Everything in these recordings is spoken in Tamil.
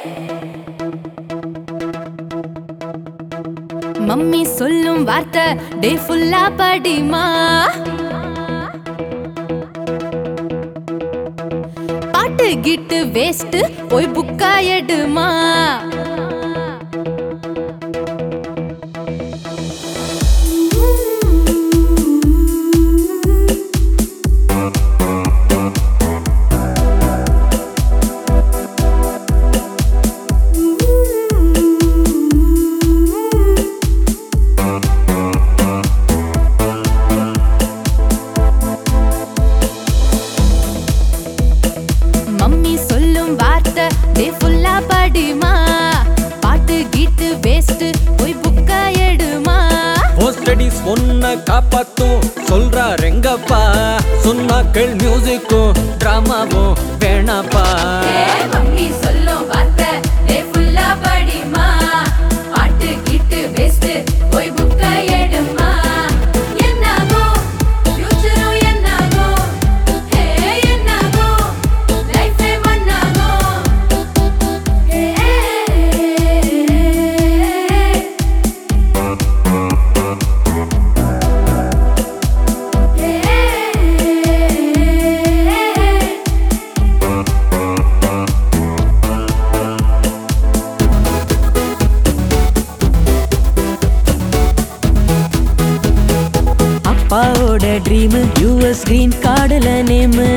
மம்மி சொல்லும் வார்த்தை டே ஃபுல்லா படிமா பாட்டு கிட்டு வேஸ்ட் போய் புக்கா எடுமா மம்மி சொல்லும் வார்த்தை டே ஃபுல்லா படிமா பாட்டு கீட்டு வேஸ்ட் போய் புக்கா எடுமா ஸ்டடிஸ் ஒன்ன காப்பாத்தும் சொல்றார் எங்கப்பா சொன்னாக்கள் மியூசிக்கும் டிராமாவும் வேணாப்பா மம்மி சொல்லும் வார்த்தை டே ஃபுல்லா படிமா பாட்டு கீட்டு வேஸ்ட் போய் புக்கா எடுமா என்னாகோ ஃபியூச்சரும் என்னாகோ ஹே என்னாகோ லைஃபே மண்ணாகோ ஹே அப்பாவோட ட்ரீம் யூஎஸ் கிரீன் கார்டுல நேமு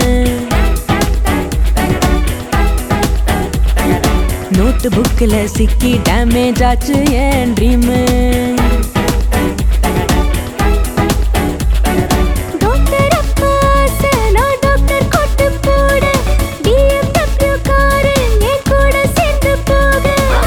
நோட்டு புக்கில் சிக்கி டேமேஜ் ஆச்சு என் ட்ரீமு டாக்டர் அப்பா ஆசை, நான் டாக்டர் கோட்டு போட. BMW காரு என் கூட சேர்ந்து போக.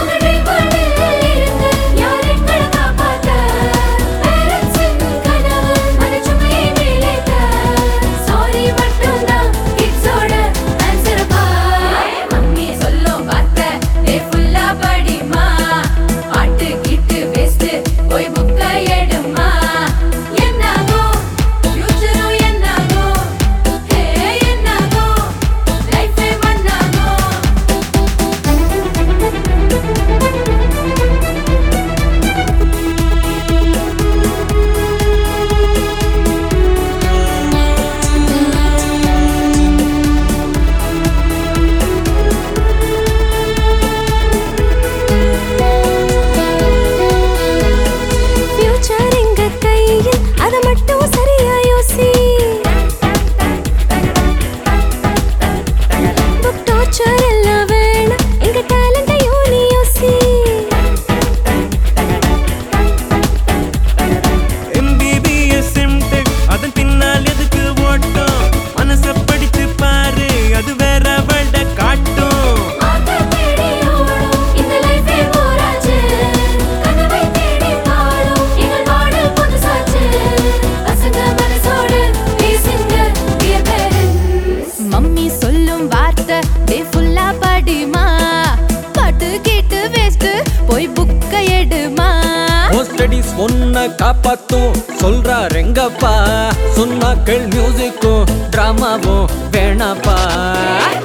Sorry மட்டும்தான் kids-ஓட answer பா. மம்மி சொல்லும் வார்த்தை, day full ஆ படிமா. பாட்டு கீட்டு waste, போய் book அ எடுமா. என்னாகோ, future-ம் என்னாகோ, ஹே என்னாகோ, life-ஏ மண்ணாகோ. ஃபியூச்சர் எங்க கையில் அத மட்டும் சரியா யோசி புக் டார்ச்சர் எல்லாம் வேணாம் எங்க டேலண்டையும் நீ யோசி எம்பிபிஎஸ் எம்டெக் அதன் பின்னால் எதுக்கு ஓட்டம் மனச படிச்சு பாரு அது வேற வேண்ட காட்டும் ஆத்த தேடி ஓடும் இந்த லைஃபே போராச்சு கனவை தேடி பாடும் எங்கள் பாடல் புதுசாச்சு பசங்க மனசோடு பேசுங்க dear parents. மம்மி சொல்லும் வார்த்தை டே ஃபுல்லா படிமா பாட்டு கேட்டு வேஸ்ட் போய் புக்க எடுமா ஸ்டடிஸ் ஒன்ன காப்பாத்தும் சொல்றார் எங்கப்பா சொன்னாக்கள் மியூசிக்கும் டிராமாவும் வேணாப்பா